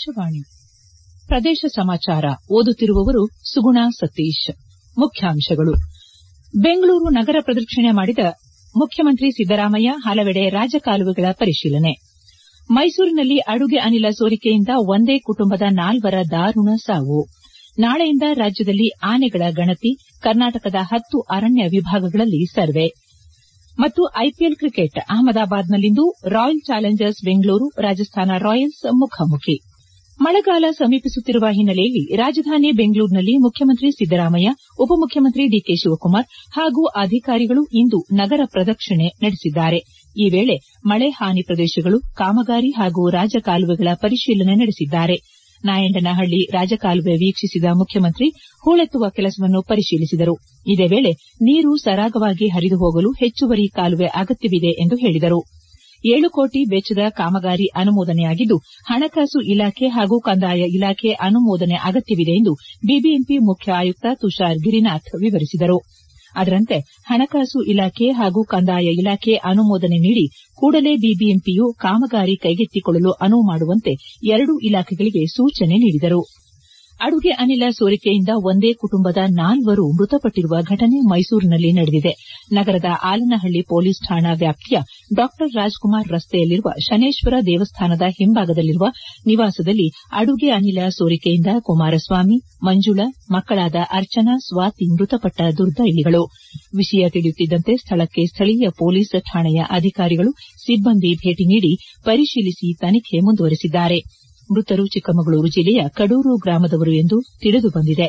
ಆಕಾಶವಾಣಿ ಪ್ರದೇಶ ಸಮಾಚಾರ ಓದುತ್ತಿರುವವರು ಸುಗುಣಾ ಸತೀಶ್ ಮುಖ್ಯಾಂಶಗಳು ಬೆಂಗಳೂರು ನಗರ ಪ್ರದಕ್ಷಿಣೆ ಮಾಡಿದ ಮುಖ್ಯಮಂತ್ರಿ ಸಿದ್ದರಾಮಯ್ಯ ಹಲವೆಡೆ ರಾಜಕಾಲುವೆಗಳ ಪರಿಶೀಲನೆ ಮೈಸೂರಿನಲ್ಲಿ ಅಡುಗೆ ಅನಿಲ ಸೋರಿಕೆಯಿಂದ ಒಂದೇ ಕುಟುಂಬದ ನಾಲ್ವರ ದಾರುಣ ಸಾವು ನಾಳೆಯಿಂದ ರಾಜ್ಯದಲ್ಲಿ ಆನೆಗಳ ಗಣತಿ ಕರ್ನಾಟಕದ ಹತ್ತು ಅರಣ್ಯ ವಿಭಾಗಗಳಲ್ಲಿ ಸರ್ವೆ ಮತ್ತು ಐಪಿಎಲ್ ಕ್ರಿಕೆಟ್ ಅಹಮದಾಬಾದ್ನಲ್ಲಿಂದು Royal Challengers Bengaluru Rajasthan Royals ಮುಖಾಮುಖಿ ಮಳೆಗಾಲ ಸಮೀಪಿಸುತ್ತಿರುವ ಹಿನ್ನೆಲೆಯಲ್ಲಿ ರಾಜಧಾನಿ ಬೆಂಗಳೂರಿನಲ್ಲಿ ಮುಖ್ಯಮಂತ್ರಿ ಸಿದ್ದರಾಮಯ್ಯ ಉಪಮುಖ್ಯಮಂತ್ರಿ ಡಿಕೆ ಶಿವಕುಮಾರ್ ಹಾಗೂ ಅಧಿಕಾರಿಗಳು ಇಂದು ನಗರ ಪ್ರದಕ್ಷಿಣೆ ನಡೆಸಿದ್ದಾರೆ ಈ ವೇಳೆ ಮಳೆ ಹಾನಿ ಪ್ರದೇಶಗಳು ಕಾಮಗಾರಿ ಹಾಗೂ ರಾಜಕಾಲುವೆಗಳ ಪರಿಶೀಲನೆ ನಡೆಸಿದ್ದಾರೆ ನಾಯಂಡನಹಳ್ಳಿ ರಾಜಕಾಲುವೆ ವೀಕ್ಷಿಸಿದ ಮುಖ್ಯಮಂತ್ರಿ ಹೂಳೆತ್ತುವ ಕೆಲಸವನ್ನು ಪರಿಶೀಲಿಸಿದರು ಇದೇ ವೇಳೆ ನೀರು ಸರಾಗವಾಗಿ ಹರಿದು ಹೋಗಲು ಹೆಚ್ಚುವರಿ ಕಾಲುವೆ ಅಗತ್ಯವಿದೆ ಎಂದು ಹೇಳಿದರು ಏಳು ಕೋಟಿ ವೆಚ್ಚದ ಕಾಮಗಾರಿ ಅನುಮೋದನೆಯಾಗಿದ್ದು ಹಣಕಾಸು ಇಲಾಖೆ ಹಾಗೂ ಕಂದಾಯ ಇಲಾಖೆ ಅನುಮೋದನೆ ಅಗತ್ಯವಿದೆ ಎಂದು ಬಿಬಿಎಂಪಿ ಮುಖ್ಯ ಆಯುಕ್ತ ತುಷಾರ್ ಗಿರಿನಾಥ್ ವಿವರಿಸಿದರು ಅದರಂತೆ ಹಣಕಾಸು ಇಲಾಖೆ ಹಾಗೂ ಕಂದಾಯ ಇಲಾಖೆ ಅನುಮೋದನೆ ನೀಡಿ ಕೂಡಲೇ ಬಿಬಿಎಂಪಿಯು ಕಾಮಗಾರಿ ಕೈಗೆತ್ತಿಕೊಳ್ಳಲು ಅನುವು ಮಾಡುವಂತೆ ಎರಡೂ ಇಲಾಖೆಗಳಿಗೆ ಸೂಚನೆ ನೀಡಿದರು ಅಡುಗೆ ಅನಿಲ ಸೋರಿಕೆಯಿಂದ ಒಂದೇ ಕುಟುಂಬದ ನಾಲ್ವರು ಮೃತಪಟ್ಟಿರುವ ಘಟನೆ ಮೈಸೂರಿನಲ್ಲಿ ನಡೆದಿದೆ ನಗರದ ಆಲನಹಳ್ಳಿ ಪೊಲೀಸ್ ಠಾಣಾ ವ್ಯಾಪ್ತಿಯ ಡಾ ರಾಜ್ಕುಮಾರ್ ರಸ್ತೆಯಲ್ಲಿರುವ ಶನೇಶ್ವರ ದೇವಸ್ಥಾನದ ಹಿಂಭಾಗದಲ್ಲಿರುವ ನಿವಾಸದಲ್ಲಿ ಅಡುಗೆ ಅನಿಲ ಸೋರಿಕೆಯಿಂದ ಕುಮಾರಸ್ವಾಮಿ ಮಂಜುಳಾ ಮಕ್ಕಳಾದ ಅರ್ಚನಾ ಸ್ವಾತಿ ಮೃತಪಟ್ಟ ದುರ್ದೈವಿಗಳು ವಿಷಯ ತಿಳಿಯುತ್ತಿದ್ದಂತೆ ಸ್ಥಳಕ್ಕೆ ಸ್ಥಳೀಯ ಪೊಲೀಸ್ ಠಾಣೆಯ ಅಧಿಕಾರಿಗಳು ಸಿಬ್ಬಂದಿ ಭೇಟಿ ನೀಡಿ ಪರಿಶೀಲಿಸಿ ತನಿಖೆ ಮುಂದುವರೆಸಿದ್ದಾರೆ ಮೃತರು ಚಿಕ್ಕಮಗಳೂರು ಜಿಲ್ಲೆಯ ಕಡೂರು ಗ್ರಾಮದವರು ಎಂದು ತಿಳಿದು ಬಂದಿದೆ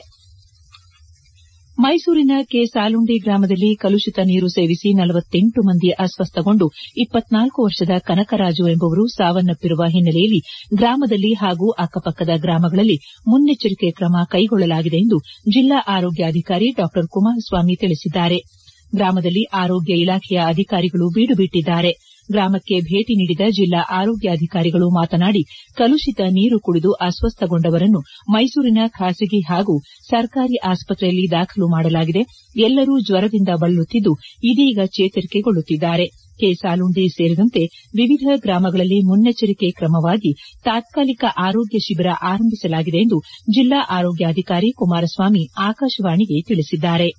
ಮೈಸೂರಿನ ಕೆ ಸಾಲುಂಡಿ ಗ್ರಾಮದಲ್ಲಿ ಕಲುಷಿತ ನೀರು ಸೇವಿಸಿ ನಲವತ್ತೆಂಟು ಮಂದಿ ಅಸ್ವಸ್ಥಗೊಂಡು ಇಪ್ಪತ್ನಾಲ್ಕು ವರ್ಷದ ಕನಕರಾಜು ಎಂಬುವರು ಸಾವನ್ನಪ್ಪಿರುವ ಹಿನ್ನೆಲೆಯಲ್ಲಿ ಗ್ರಾಮದಲ್ಲಿ ಹಾಗೂ ಅಕ್ಕಪಕ್ಕದ ಗ್ರಾಮಗಳಲ್ಲಿ ಮುನ್ನೆಚ್ಚರಿಕೆ ಕ್ರಮ ಕೈಗೊಳ್ಳಲಾಗಿದೆ ಎಂದು ಜಿಲ್ಲಾ ಆರೋಗ್ಯಾಧಿಕಾರಿ ಡಾ ಕುಮಾರಸ್ವಾಮಿ ತಿಳಿಸಿದ್ದಾರೆ ಗ್ರಾಮದಲ್ಲಿ ಆರೋಗ್ಯ ಇಲಾಖೆಯ ಅಧಿಕಾರಿಗಳು ಬೀಡು ಬಿಟ್ಟಿದ್ದಾರೆ ಗ್ರಾಮಕ್ಕೆ ಭೇಟಿ ನೀಡಿದ ಜಿಲ್ಲಾ ಆರೋಗ್ಯಾಧಿಕಾರಿಗಳು ಮಾತನಾಡಿ ಕಲುಷಿತ ನೀರು ಕುಡಿದು ಅಸ್ವಸ್ಥಗೊಂಡವರನ್ನು ಮೈಸೂರಿನ ಖಾಸಗಿ ಹಾಗೂ ಸರ್ಕಾರಿ ಆಸ್ಪತ್ರೆಯಲ್ಲಿ ದಾಖಲು ಮಾಡಲಾಗಿದೆ ಎಲ್ಲರೂ ಜ್ವರದಿಂದ ಬಳಲುತ್ತಿದ್ದು ಇದೀಗ ಚೇತರಿಕೆಗೊಳ್ಳುತ್ತಿದ್ದಾರೆ ಕೆ ಸಾಲುಂಡಿ ಸೇರಿದಂತೆ ವಿವಿಧ ಗ್ರಾಮಗಳಲ್ಲಿ ಮುನ್ನೆಚ್ಚರಿಕೆ ಕ್ರಮವಾಗಿ ತಾತ್ಕಾಲಿಕ ಆರೋಗ್ಯ ಶಿಬಿರ ಆರಂಭಿಸಲಾಗಿದೆ ಎಂದು ಜಿಲ್ಲಾ ಆರೋಗ್ಯಾಧಿಕಾರಿ ಕುಮಾರಸ್ವಾಮಿ ಆಕಾಶವಾಣಿಗೆ ತಿಳಿಸಿದ್ದಾರೆ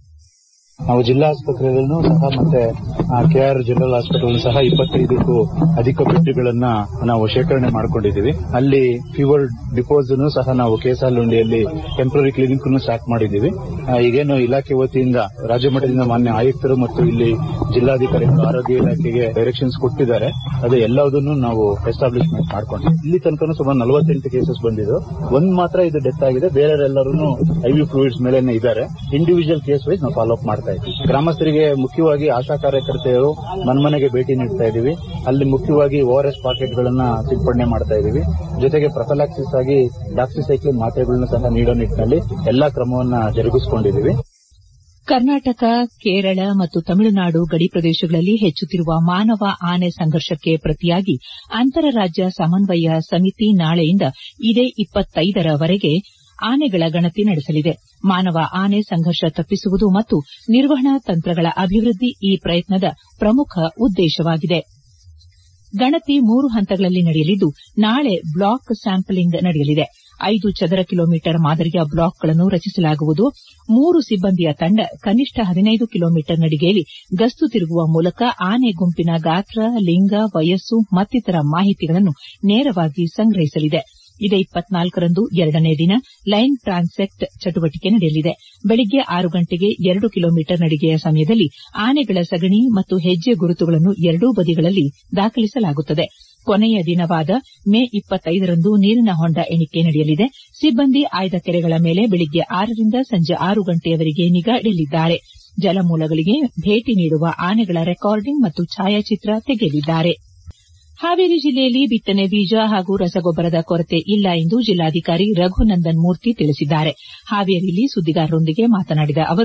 ನಾವು ಜಿಲ್ಲಾ ಆಸ್ಪತ್ರೆಯಲ್ಲೂ ಸಹ ಮತ್ತೆ ಕೆಆರ್ ಜನರಲ್ ಆಸ್ಪತ್ರೆ ಸಹ ಇಪ್ಪತ್ತೈದಕ್ಕೂ ಅಧಿಕ ಬೆಡ್ಗಳನ್ನ ನಾವು ಶೇಖರಣೆ ಮಾಡಿಕೊಂಡಿದ್ದೀವಿ ಅಲ್ಲಿ ಫೀವರ್ ಡಿಪೋಸ್ ಸಹ ನಾವು ಕೇಸಾಲುಂಡಿಯಲ್ಲಿ ಟೆಂಪರರಿ ಕ್ಲಿನಿಕ್ ಸ್ಟಾರ್ಟ್ ಮಾಡಿದ್ದೀವಿ ಈಗೇನು ಇಲಾಖೆ ವತಿಯಿಂದ ರಾಜ್ಯ ಮಟ್ಟದಿಂದ ಮಾನ್ಯ ಆಯುಕ್ತರು ಮತ್ತು ಇಲ್ಲಿ ಜಿಲ್ಲಾಧಿಕಾರಿಗಳು ಆರೋಗ್ಯ ಇಲಾಖೆಗೆ ಡೈರೆಕ್ಷನ್ಸ್ ಕೊಟ್ಟಿದ್ದಾರೆ ಅದು ಎಲ್ಲದನ್ನು ನಾವು ಎಸ್ಟಾಬ್ಲಿಷ್ಮೆಂಟ್ ಮಾಡ್ಕೊಂಡಿದ್ದೀವಿ ಇಲ್ಲಿ ತನಕ ಸುಮಾರು ನಲವತ್ತೆಂಟು ಕೇಸಸ್ ಬಂದಿದ್ದು ಒಂದ್ ಮಾತ್ರ ಇದು ಡೆತ್ ಆಗಿದೆ ಬೇರೆಯವರೆಲ್ಲರೂ ಐವಿ ಫ್ಲೂಯಿಡ್ಸ್ ಮೇಲೆ ಇದ್ದಾರೆ ಇಂಡಿವಿಜುವಲ್ ಕೇಸ್ ವೈಸ್ ನಾವು ಫಾಲೋ ಅಪ್ ಮಾಡ್ತಾ ಇದ್ದೀವಿ ಗ್ರಾಮಸ್ಥರಿಗೆ ಮುಖ್ಯವಾಗಿ ಆಶಾ ಕಾರ್ಯಕರ್ತೆಯರು ಮನೆಮನೆಗೆ ಭೇಟಿ ನೀಡ್ತಾ ಇದ್ದೀವಿ ಅಲ್ಲಿ ಮುಖ್ಯವಾಗಿ ಓಆರ್ಎಸ್ ಪಾಕೆಟ್ ಗಳನ್ನ ಸಿಂಪಡಣೆ ಮಾಡ್ತಾ ಇದ್ದೀವಿ ಜೊತೆಗೆ ಪ್ರಫಲಾಕ್ಸಿಸ್ ಆಗಿ ಡಾಕ್ಸಿಸೈಕ್ಲಿನ್ ಮಾತ್ರೆಗಳನ್ನು ಸಹ ನೀಡೋ ನಿಟ್ಟಿನಲ್ಲಿ ಎಲ್ಲಾ ಕ್ರಮವನ್ನ ಜರುಗಿಸಿಕೊಂಡಿದ್ದೀವಿ ಕರ್ನಾಟಕ ಕೇರಳ ಮತ್ತು ತಮಿಳುನಾಡು ಗಡಿ ಪ್ರದೇಶಗಳಲ್ಲಿ ಹೆಚ್ಚುತ್ತಿರುವ ಮಾನವ ಆನೆ ಸಂಘರ್ಷಕ್ಕೆ ಪ್ರತಿಯಾಗಿ ಅಂತರ ರಾಜ್ಯ ಸಮನ್ವಯ ಸಮಿತಿ ನಾಳೆಯಿಂದ ಇದೇ ಇಪ್ಪತ್ತೈದರವರೆಗೆ ಆನೆಗಳ ಗಣತಿ ನಡೆಸಲಿದೆ ಮಾನವ ಆನೆ ಸಂಘರ್ಷ ತಪ್ಪಿಸುವುದು ಮತ್ತು ನಿರ್ವಹಣಾ ತಂತ್ರಗಳ ಅಭಿವೃದ್ಧಿ ಈ ಪ್ರಯತ್ನದ ಪ್ರಮುಖ ಉದ್ದೇಶವಾಗಿದೆ ಗಣತಿ ಮೂರು ಹಂತಗಳಲ್ಲಿ ನಡೆಯಲಿದ್ದು ನಾಳೆ ಬ್ಲಾಕ್ ಸ್ಯಾಂಪಲಿಂಗ್ ನಡೆಯಲಿದೆ ಐದು ಚದರ ಕಿಲೋಮೀಟರ್ ಮಾದರಿಯ ಬ್ಲಾಕ್ಗಳನ್ನು ರಚಿಸಲಾಗುವುದು ಮೂರು ಸಿಬ್ಬಂದಿಯ ತಂಡ ಕನಿಷ್ಠ ಹದಿನೈದು ಕಿಲೋಮೀಟರ್ ನಡಿಗೆಯಲ್ಲಿ ಗಸ್ತು ತಿರುಗುವ ಮೂಲಕ ಆನೆ ಗುಂಪಿನ ಗಾತ್ರ ಲಿಂಗ ವಯಸ್ಸು ಮತ್ತಿತರ ಮಾಹಿತಿಗಳನ್ನು ನೇರವಾಗಿ ಸಂಗ್ರಹಿಸಲಿದೆ ಇದೇ ಇಪ್ಪತ್ನಾಲ್ಕರಂದು ಎರಡನೇ ದಿನ ಲೈನ್ ಟ್ರಾನ್ಸೆಕ್ಟ್ ಚಟುವಟಿಕೆ ನಡೆಯಲಿದೆ ಬೆಳಗ್ಗೆ ಆರು ಗಂಟೆಗೆ ಎರಡು ಕಿಲೋಮೀಟರ್ ನಡಿಗೆಯ ಸಮಯದಲ್ಲಿ ಆನೆಗಳ ಸಗಣಿ ಮತ್ತು ಹೆಜ್ಜೆ ಗುರುತುಗಳನ್ನು ಎರಡೂ ಬದಿಗಳಲ್ಲಿ ದಾಖಲಿಸಲಾಗುತ್ತದೆ ಕೊನೆಯ ದಿನವಾದ ಮೇ ಇಪ್ಪತ್ತೈದರಂದು ನೀರಿನ ಹೊಂಡ ಎಣಿಕೆ ನಡೆಯಲಿದೆ ಸಿಬ್ಬಂದಿ ಆಯ್ದ ಕೆರೆಗಳ ಮೇಲೆ ಬೆಳಗ್ಗೆ ಆರರಿಂದ ಸಂಜೆ ಆರು ಗಂಟೆಯವರೆಗೆ ನಿಗಾ ಇಡಲಿದ್ದಾರೆ ಜಲಮೂಲಗಳಿಗೆ ಭೇಟಿ ನೀಡುವ ಆನೆಗಳ ರೆಕಾರ್ಡಿಂಗ್ ಮತ್ತು ಛಾಯಾಚಿತ್ರ ತೆಗೆಯಲಿದ್ದಾರೆ ಹಾವೇರಿ ಜಿಲ್ಲೆಯಲ್ಲಿ ಬಿತ್ತನೆ ಬೀಜ ಹಾಗೂ ರಸಗೊಬ್ಬರದ ಕೊರತೆ ಇಲ್ಲ ಎಂದು ಜಿಲ್ಲಾಧಿಕಾರಿ ರಘುನಂದನ್ ಮೂರ್ತಿ ತಿಳಿಸಿದ್ದಾರೆ ಹಾವೇರಿಯಲ್ಲಿ ಸುದ್ದಿಗಾರರೊಂದಿಗೆ ಮಾತನಾಡಿದ ಅವರು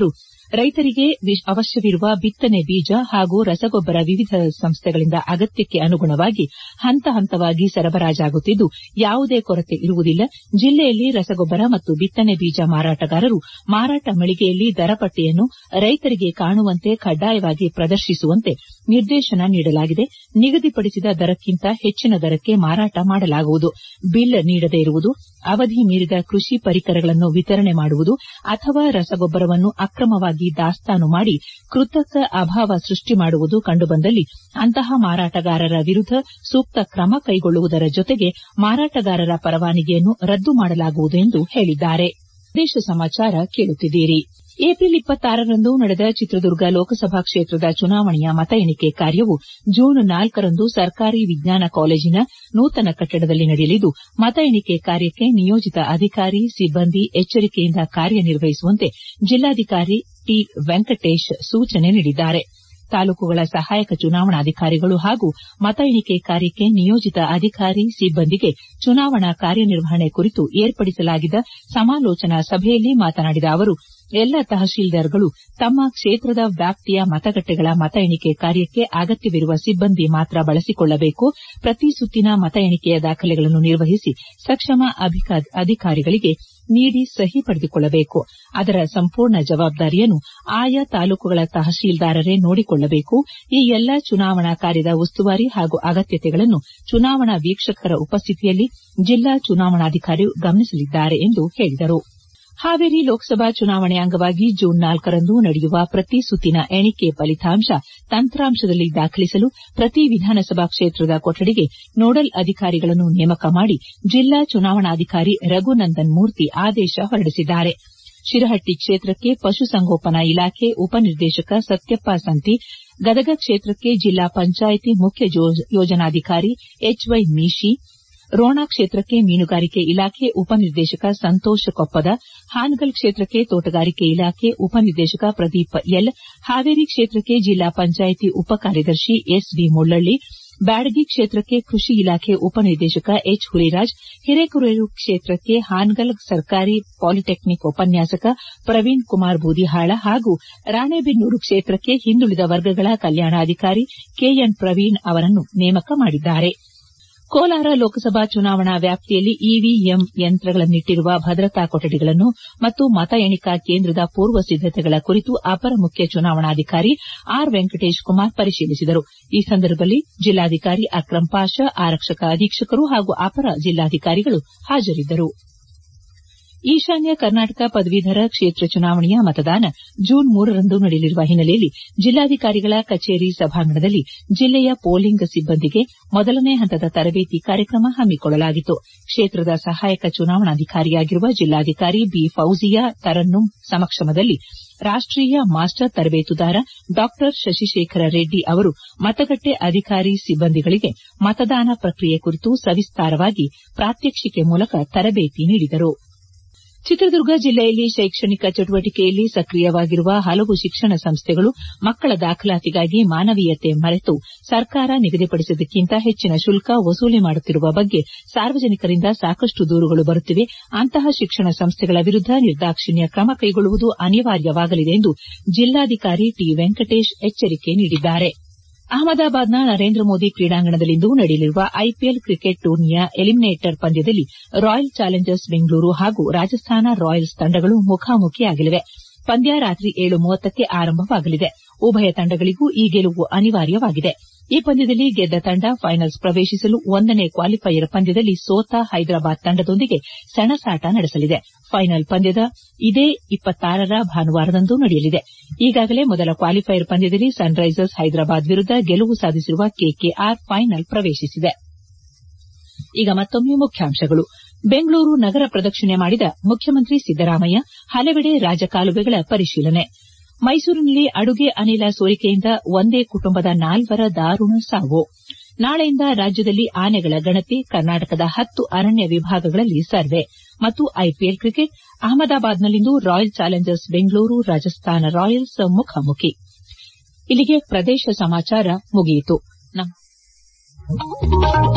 ರೈತರಿಗೆ ಅವಶ್ಯವಿರುವ ಬಿತ್ತನೆ ಬೀಜ ಹಾಗೂ ರಸಗೊಬ್ಬರ ವಿವಿಧ ಸಂಸ್ಥೆಗಳಿಂದ ಅಗತ್ಯಕ್ಕೆ ಅನುಗುಣವಾಗಿ ಹಂತ ಹಂತವಾಗಿ ಸರಬರಾಜಾಗುತ್ತಿದ್ದು ಯಾವುದೇ ಕೊರತೆ ಇರುವುದಿಲ್ಲ ಜಿಲ್ಲೆಯಲ್ಲಿ ರಸಗೊಬ್ಬರ ಮತ್ತು ಬಿತ್ತನೆ ಬೀಜ ಮಾರಾಟಗಾರರು ಮಾರಾಟ ಮಳಿಗೆಯಲ್ಲಿ ದರಪಟ್ಟಿಯನ್ನು ರೈತರಿಗೆ ಕಾಣುವಂತೆ ಕಡ್ಡಾಯವಾಗಿ ಪ್ರದರ್ಶಿಸುವಂತೆ ನಿರ್ದೇಶನ ನೀಡಲಾಗಿದೆ ನಿಗದಿಪಡಿಸಿದ ದರಕ್ಕಿಂತ ಹೆಚ್ಚಿನ ದರಕ್ಕೆ ಮಾರಾಟ ಮಾಡಲಾಗುವುದು ಬಿಲ್ ನೀಡದೇ ಇರುವುದು ಅವಧಿ ಮೀರಿದ ಕೃಷಿ ಪರಿಕರಗಳನ್ನು ವಿತರಣೆ ಮಾಡುವುದು ಅಥವಾ ರಸಗೊಬ್ಬರವನ್ನು ಅಕ್ರಮವಾಗಿ ದಾಸ್ತಾನು ಮಾಡಿ ಕೃತಕ ಅಭಾವ ಸೃಷ್ಟಿ ಮಾಡುವುದು ಕಂಡುಬಂದಲ್ಲಿ ಅಂತಹ ಮಾರಾಟಗಾರರ ವಿರುದ್ದ ಸೂಕ್ತ ಕ್ರಮ ಕೈಗೊಳ್ಳುವುದರ ಜೊತೆಗೆ ಮಾರಾಟಗಾರರ ಪರವಾನಗಿಯನ್ನು ರದ್ದು ಮಾಡಲಾಗುವುದು ಎಂದು ಹೇಳಿದ್ದಾರೆ ಪ್ರದೇಶ ಸಮಾಚಾರ ಕೇಳುತ್ತಿದ್ದೀರಿ ಏಪ್ರಿಲ್ ಇಪ್ಪತ್ತಾರರಂದು ನಡೆದ ಚಿತ್ರದುರ್ಗ ಲೋಕಸಭಾ ಕ್ಷೇತ್ರದ ಚುನಾವಣೆಯ ಮತ ಎಣಿಕೆ ಕಾರ್ಯವು ಜೂನ್ ನಾಲ್ಕರಂದು ಸರ್ಕಾರಿ ವಿಜ್ಞಾನ ಕಾಲೇಜಿನ ನೂತನ ಕಟ್ಟಡದಲ್ಲಿ ನಡೆಯಲಿದ್ದು ಮತ ಎಣಿಕೆ ಕಾರ್ಯಕ್ಕೆ ನಿಯೋಜಿತ ಅಧಿಕಾರಿ ಸಿಬ್ಬಂದಿ ಎಚ್ಚರಿಕೆಯಿಂದ ಕಾರ್ಯನಿರ್ವಹಿಸುವಂತೆ ಜಿಲ್ಲಾಧಿಕಾರಿ ಟಿ ವೆಂಕಟೇಶ್ ಸೂಚನೆ ನೀಡಿದ್ದಾರೆ ತಾಲೂಕುಗಳ ಸಹಾಯಕ ಚುನಾವಣಾಧಿಕಾರಿಗಳು ಹಾಗೂ ಮತ ಎಣಿಕೆ ಕಾರ್ಯಕ್ಕೆ ನಿಯೋಜಿತ ಅಧಿಕಾರಿ ಸಿಬ್ಬಂದಿಗೆ ಚುನಾವಣಾ ಕಾರ್ಯನಿರ್ವಹಣೆ ಕುರಿತು ಏರ್ಪಡಿಸಲಾಗಿದ್ದ ಸಮಾಲೋಚನಾ ಸಭೆಯಲ್ಲಿ ಮಾತನಾಡಿದ ಅವರು ಎಲ್ಲ ತಹಶೀಲ್ದಾರ್ಗಳು ತಮ್ಮ ಕ್ಷೇತ್ರದ ವ್ಯಾಪ್ತಿಯ ಮತಗಟ್ಟೆಗಳ ಮತ ಎಣಿಕೆ ಕಾರ್ಯಕ್ಕೆ ಅಗತ್ಯವಿರುವ ಸಿಬ್ಬಂದಿ ಮಾತ್ರ ಬಳಸಿಕೊಳ್ಳಬೇಕು ಪ್ರತಿ ಸುತ್ತಿನ ಮತ ಎಣಿಕೆಯ ದಾಖಲೆಗಳನ್ನು ನಿರ್ವಹಿಸಿ ಸಕ್ಷಮ ಅಧಿಕಾರಿಗಳಿಗೆ ನೀಡಿ ಸಹಿ ಪಡೆದುಕೊಳ್ಳಬೇಕು ಅದರ ಸಂಪೂರ್ಣ ಜವಾಬ್ದಾರಿಯನ್ನು ಆಯಾ ತಾಲೂಕುಗಳ ತಹಶೀಲ್ದಾರರೇ ನೋಡಿಕೊಳ್ಳಬೇಕು ಈ ಎಲ್ಲಾ ಚುನಾವಣಾ ಕಾರ್ಯದ ಉಸ್ತುವಾರಿ ಹಾಗೂ ಅಗತ್ಯತೆಗಳನ್ನು ಚುನಾವಣಾ ವೀಕ್ಷಕರ ಉಪಸ್ಥಿತಿಯಲ್ಲಿ ಜಿಲ್ಲಾ ಚುನಾವಣಾಧಿಕಾರಿ ಗಮನಿಸಲಿದ್ದಾರೆ ಎಂದು ಹೇಳಿದರು ಹಾವೇರಿ ಲೋಕಸಭಾ ಚುನಾವಣೆ ಅಂಗವಾಗಿ ಜೂನ್ ನಾಲ್ಕರಂದು ನಡೆಯುವ ಪ್ರತಿ ಸುತ್ತಿನ ಎಣಿಕೆ ಫಲಿತಾಂಶ ತಂತ್ರಾಂಶದಲ್ಲಿ ದಾಖಲಿಸಲು ಪ್ರತಿ ವಿಧಾನಸಭಾ ಕ್ಷೇತ್ರದ ಕೊಠಡಿಗೆ ನೋಡಲ್ ಅಧಿಕಾರಿಗಳನ್ನು ನೇಮಕ ಮಾಡಿ ಜಿಲ್ಲಾ ಚುನಾವಣಾಧಿಕಾರಿ ರಘುನಂದನ್ ಮೂರ್ತಿ ಆದೇಶ ಹೊರಡಿಸಿದ್ದಾರೆ ಶಿರಹಟ್ಟಿ ಕ್ಷೇತ್ರಕ್ಕೆ ಪಶುಸಂಗೋಪನಾ ಇಲಾಖೆ ಉಪನಿರ್ದೇಶಕ ಸತ್ಯಪ್ಪ ಸಂತಿ ಗದಗ ಕ್ಷೇತ್ರಕ್ಕೆ ಜಿಲ್ಲಾ ಪಂಚಾಯಿತಿ ಮುಖ್ಯ ಯೋಜನಾಧಿಕಾರಿ ಎಚ್ವೈ ಮೀಶಿ ರೋಣ ಕ್ಷೇತ್ರಕ್ಕೆ ಮೀನುಗಾರಿಕೆ ಇಲಾಖೆ ಉಪನಿರ್ದೇಶಕ ಸಂತೋಷ್ ಕೊಪ್ಪದ ಹಾನಗಲ್ ಕ್ಷೇತ್ರಕ್ಕೆ ತೋಟಗಾರಿಕೆ ಇಲಾಖೆ ಉಪನಿರ್ದೇಶಕ ಪ್ರದೀಪ್ ಎಲ್ ಹಾವೇರಿ ಕ್ಷೇತ್ರಕ್ಕೆ ಜಿಲ್ಲಾ ಪಂಚಾಯಿತಿ ಉಪ ಕಾರ್ಯದರ್ಶಿ ಎಸ್ವಿ ಮುಳ್ಳಳ್ಳಿ ಬ್ಯಾಡಗಿ ಕ್ಷೇತ್ರಕ್ಕೆ ಕೃಷಿ ಇಲಾಖೆ ಉಪನಿರ್ದೇಶಕ ಎಚ್ ಹುಲಿರಾಜ್ ಹಿರೇಕೆರೂರು ಕ್ಷೇತ್ರಕ್ಕೆ ಹಾನಗಲ್ ಸರ್ಕಾರಿ ಪಾಲಿಟೆಕ್ನಿಕ್ ಉಪನ್ಯಾಸಕ ಪ್ರವೀಣ್ ಕುಮಾರ್ ಬೂದಿಹಾಳ ಹಾಗೂ ರಾಣೆಬೆನ್ನೂರು ಕ್ಷೇತ್ರಕ್ಕೆ ಹಿಂದುಳಿದ ವರ್ಗಗಳ ಕಲ್ಯಾಣಾಧಿಕಾರಿ ಕೆಎನ್ ಪ್ರವೀಣ್ ಅವರನ್ನು ನೇಮಕ ಮಾಡಿದ್ದಾರೆ ಕೋಲಾರ ಲೋಕಸಭಾ ಚುನಾವಣಾ ವ್ಯಾಪ್ತಿಯಲ್ಲಿ ಇವಿಎಂ ಯಂತ್ರಗಳನ್ನಿಟ್ಟಿರುವ ಭದ್ರತಾ ಕೊಠಡಿಗಳನ್ನು ಮತ್ತು ಮತ ಎಣಿಕಾ ಕೇಂದ್ರದ ಪೂರ್ವ ಸಿದ್ದತೆಗಳ ಕುರಿತು ಅಪರ ಮುಖ್ಯ ಚುನಾವಣಾಧಿಕಾರಿ ಆರ್ ವೆಂಕಟೇಶ್ ಕುಮಾರ್ ಪರಿಶೀಲಿಸಿದರು ಈ ಸಂದರ್ಭದಲ್ಲಿ ಜಿಲ್ಲಾಧಿಕಾರಿ ಅಕ್ರಂ ಪಾಷ ಆರಕ್ಷಕ ಅಧೀಕ್ಷಕರು ಹಾಗೂ ಅಪರ ಜಿಲ್ಲಾಧಿಕಾರಿಗಳು ಹಾಜರಿದ್ದರು ಈಶಾನ್ಯ ಕರ್ನಾಟಕ ಪದವೀಧರ ಕ್ಷೇತ್ರ ಚುನಾವಣೆಯ ಮತದಾನ ಜೂನ್ ಮೂರರಂದು ನಡೆಯಲಿರುವ ಹಿನ್ನೆಲೆಯಲ್ಲಿ ಜಿಲ್ಲಾಧಿಕಾರಿಗಳ ಕಚೇರಿ ಸಭಾಂಗಣದಲ್ಲಿ ಜಿಲ್ಲೆಯ ಪೋಲಿಂಗ್ ಸಿಬ್ಬಂದಿಗೆ ಮೊದಲನೇ ಹಂತದ ತರಬೇತಿ ಕಾರ್ಯಕ್ರಮ ಹಮ್ಮಿಕೊಳ್ಳಲಾಗಿತ್ತು ಕ್ಷೇತ್ರದ ಸಹಾಯಕ ಚುನಾವಣಾಧಿಕಾರಿಯಾಗಿರುವ ಜಿಲ್ಲಾಧಿಕಾರಿ ಬಿ ಫೌಜಿಯಾ ತರನ್ನುಂ ಸಮಕ್ಷಮದಲ್ಲಿ ರಾಷ್ಟೀಯ ಮಾಸ್ಟರ್ ತರಬೇತುದಾರ ಡಾ ಶಶಿಶೇಖರ ರೆಡ್ಡಿ ಅವರು ಮತಗಟ್ಟೆ ಅಧಿಕಾರಿ ಸಿಬ್ಬಂದಿಗಳಿಗೆ ಮತದಾನ ಪ್ರಕ್ರಿಯೆ ಕುರಿತು ಸವಿಸ್ತಾರವಾಗಿ ಪ್ರಾತ್ಯಕ್ಷಿಕೆ ಮೂಲಕ ತರಬೇತಿ ನೀಡಿದರು ಚಿತ್ರದುರ್ಗ ಜಿಲ್ಲೆಯಲ್ಲಿ ಶೈಕ್ಷಣಿಕ ಚಟುವಟಿಕೆಯಲ್ಲಿ ಸಕ್ರಿಯವಾಗಿರುವ ಹಲವು ಶಿಕ್ಷಣ ಸಂಸ್ಥೆಗಳು ಮಕ್ಕಳ ದಾಖಲಾತಿಗಾಗಿ ಮಾನವೀಯತೆ ಮರೆತು ಸರ್ಕಾರ ನಿಗದಿಪಡಿಸಿದ್ದಕ್ಕಿಂತ ಹೆಚ್ಚಿನ ಶುಲ್ಕ ವಸೂಲಿ ಮಾಡುತ್ತಿರುವ ಬಗ್ಗೆ ಸಾರ್ವಜನಿಕರಿಂದ ಸಾಕಷ್ಟು ದೂರುಗಳು ಬರುತ್ತಿವೆ ಅಂತಹ ಶಿಕ್ಷಣ ಸಂಸ್ಥೆಗಳ ವಿರುದ್ದ ನಿರ್ದಾಕ್ಷಿಣ್ಯ ಕ್ರಮ ಕೈಗೊಳ್ಳುವುದು ಅನಿವಾರ್ಯವಾಗಲಿದೆ ಎಂದು ಜಿಲ್ಲಾಧಿಕಾರಿ ಟಿ ವೆಂಕಟೇಶ್ ಎಚ್ಚರಿಕೆ ನೀಡಿದ್ದಾರೆ ಅಹಮದಾಬಾದ್ನ ನರೇಂದ್ರ ಮೋದಿ ಕ್ರೀಡಾಂಗಣದಲ್ಲಿಂದು ನಡೆಯಲಿರುವ ಐಪಿಎಲ್ ಕ್ರಿಕೆಟ್ ಟೂರ್ನಿಯ ಎಲಿಮಿನೇಟರ್ ಪಂದ್ಯದಲ್ಲಿ ರಾಯಲ್ ಚಾಲೆಂಜರ್ಸ್ ಬೆಂಗಳೂರು ಹಾಗೂ ರಾಜಸ್ಥಾನ ರಾಯಲ್ಸ್ ತಂಡಗಳು ಮುಖಾಮುಖಿಯಾಗಲಿವೆ ಪಂದ್ಯ ರಾತ್ರಿ ಏಳು ಮೂವತ್ತಕ್ಕೆ ಆರಂಭವಾಗಲಿದೆ ಉಭಯ ತಂಡಗಳಿಗೂ ಈ ಗೆಲುವು ಅನಿವಾರ್ಯವಾಗಿದೆ ಈ ಪಂದ್ಯದಲ್ಲಿ ಗೆದ್ದ ತಂಡ ಫೈನಲ್ಸ್ ಪ್ರವೇಶಿಸಲು ಒಂದನೇ ಕ್ವಾಲಿಫೈಯರ್ ಪಂದ್ಯದಲ್ಲಿ ಸೋತ ಹೈದರಾಬಾದ್ ತಂಡದೊಂದಿಗೆ ಸೆಣಸಾಟ ನಡೆಸಲಿದೆ ಫೈನಲ್ ಪಂದ್ಯ ಇದೇ ರ ಭಾನುವಾರದಂದು ನಡೆಯಲಿದೆ ಈಗಾಗಲೇ ಮೊದಲ ಕ್ವಾಲಿಫೈಯರ್ ಪಂದ್ಯದಲ್ಲಿ ಸನ್ರೈಸರ್ಸ್ ಹೈದರಾಬಾದ್ ವಿರುದ್ದ ಗೆಲುವು ಸಾಧಿಸಿರುವ ಕೆಕೆಆರ್ ಫೈನಲ್ ಪ್ರವೇಶಿಸಿದೆ ಈಗ ಮತ್ತೊಮ್ಮೆ ಮುಖ್ಯಾಂಶಗಳು ಬೆಂಗಳೂರು ನಗರ ಪ್ರದಕ್ಷಿಣೆ ಮಾಡಿದ ಮುಖ್ಯಮಂತ್ರಿ ಸಿದ್ದರಾಮಯ್ಯ ಹಲವೆಡೆ ರಾಜಕಾಲುವೆಗಳ ಪರಿಶೀಲನೆ ಮೈಸೂರಿನಲ್ಲಿ ಅಡುಗೆ ಅನಿಲ ಸೋರಿಕೆಯಿಂದ ಒಂದೇ ಕುಟುಂಬದ ನಾಲ್ವರ ದಾರುಣ ಸಾವು ನಾಳೆಯಿಂದ ರಾಜ್ಯದಲ್ಲಿ ಆನೆಗಳ ಗಣತಿ ಕರ್ನಾಟಕದ ಹತ್ತು ಅರಣ್ಯ ವಿಭಾಗಗಳಲ್ಲಿ ಸರ್ವೆ ಮತ್ತು ಐಪಿಎಲ್ ಕ್ರಿಕೆಟ್ ಅಹಮದಾಬಾದ್ನಲ್ಲಿಂದು Royal Challengers Bengaluru Rajasthan Royals ಮುಖಾಮುಖಿ ಇಲ್ಲಿಗೆ ಪ್ರದೇಶ ಸಮಾಚಾರ ಮುಗಿಯಿತು